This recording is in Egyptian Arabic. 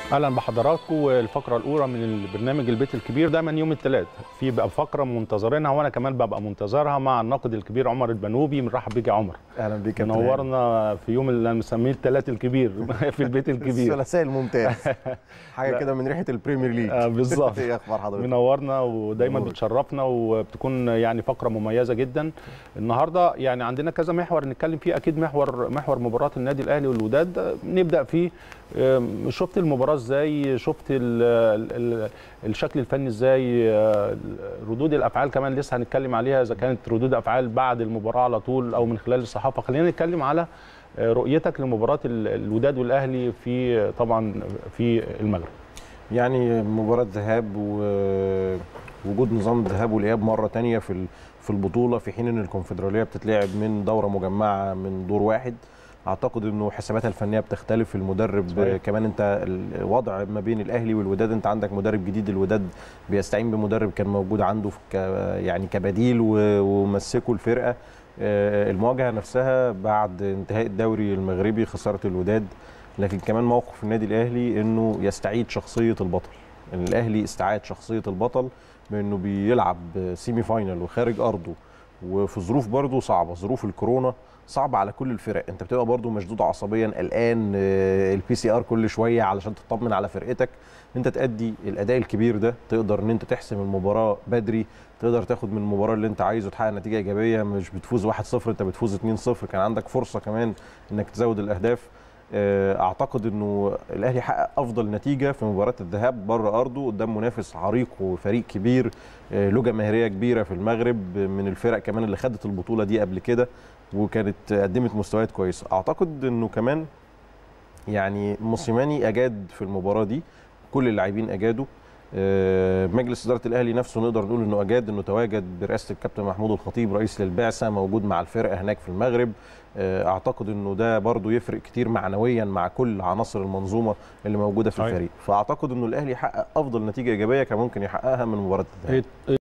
اهلا بحضراتكم والفقره الاولى من البرنامج البيت الكبير دايما يوم الثلاث في بقى فقره منتظرينها وانا كمان ببقى منتظرها مع الناقد الكبير عمر البنوبي بنرحب بيك يا عمر اهلا بيك يا منورنا في يوم اللي مسميه الثلاث الكبير في البيت الكبير الثلاثاء الممتاز حاجه كده من ريحه البريمير ليج آه بالظبط ايه اخبار حضرتك منورنا ودايما نورك. بتشرفنا وبتكون يعني فقره مميزه جدا النهارده يعني عندنا كذا محور نتكلم فيه اكيد محور محور مباراه النادي الاهلي والوداد نبدا فيه آم، شفت المباراه ازاي شفت ال ال ال الشكل الفني ازاي آه، ردود الافعال كمان لسه هنتكلم عليها اذا كانت ردود افعال بعد المباراه على طول او من خلال الصحافه خلينا نتكلم على آه، رؤيتك لمباراه ال- الوداد والاهلي في آه، طبعا في المغرب يعني مباراه ذهاب ووجود نظام الذهاب والاياب مره تانية في ال- في البطوله في حين ان الكونفدراليه بتتلعب من دوره مجمعه من دور واحد اعتقد انه حساباتها الفنيه بتختلف المدرب صحيح. كمان انت الوضع ما بين الاهلي والوداد انت عندك مدرب جديد الوداد بيستعين بمدرب كان موجود عنده في ك يعني كبديل و- ومسكوا الفرقه آه، المواجهه نفسها بعد انتهاء الدوري المغربي خساره الوداد لكن كمان موقف النادي الاهلي انه يستعيد شخصيه البطل ان الاهلي استعاد شخصيه البطل بانه بيلعب سيمي فاينل وخارج ارضه وفي ظروف برضه صعبه ظروف الكورونا صعبه على كل الفرق انت بتبقى برضه مشدود عصبيا قلقان البي سي ار كل شويه علشان تطمن على فرقتك انت تأدي الاداء الكبير ده تقدر ان انت تحسم المباراه بدري تقدر تاخد من المباراه اللي انت عايزه تحقق نتيجه ايجابيه مش بتفوز 1-0 انت بتفوز 2-0 كان عندك فرصه كمان انك تزود الاهداف آه، اعتقد انه الاهلي حقق افضل نتيجه في مباراه الذهاب بره ارضه قدام منافس عريق وفريق كبير آه، له جماهيريه كبيره في المغرب من الفرق كمان اللي خدت البطوله دي قبل كده وكانت قدمت مستويات كويسه اعتقد انه كمان يعني موسيماني اجاد في المباراه دي كل اللاعبين اجادوا آه، مجلس اداره الاهلي نفسه نقدر نقول انه اجاد انه تواجد برئاسه الكابتن محمود الخطيب رئيس للبعثه موجود مع الفرقه هناك في المغرب آه، اعتقد انه ده برضو يفرق كتير معنويا مع كل عناصر المنظومه اللي موجوده في صحيح. الفريق فاعتقد انه الاهلي حقق افضل نتيجه ايجابيه كان ممكن يحققها من مباراه الذهاب إيه-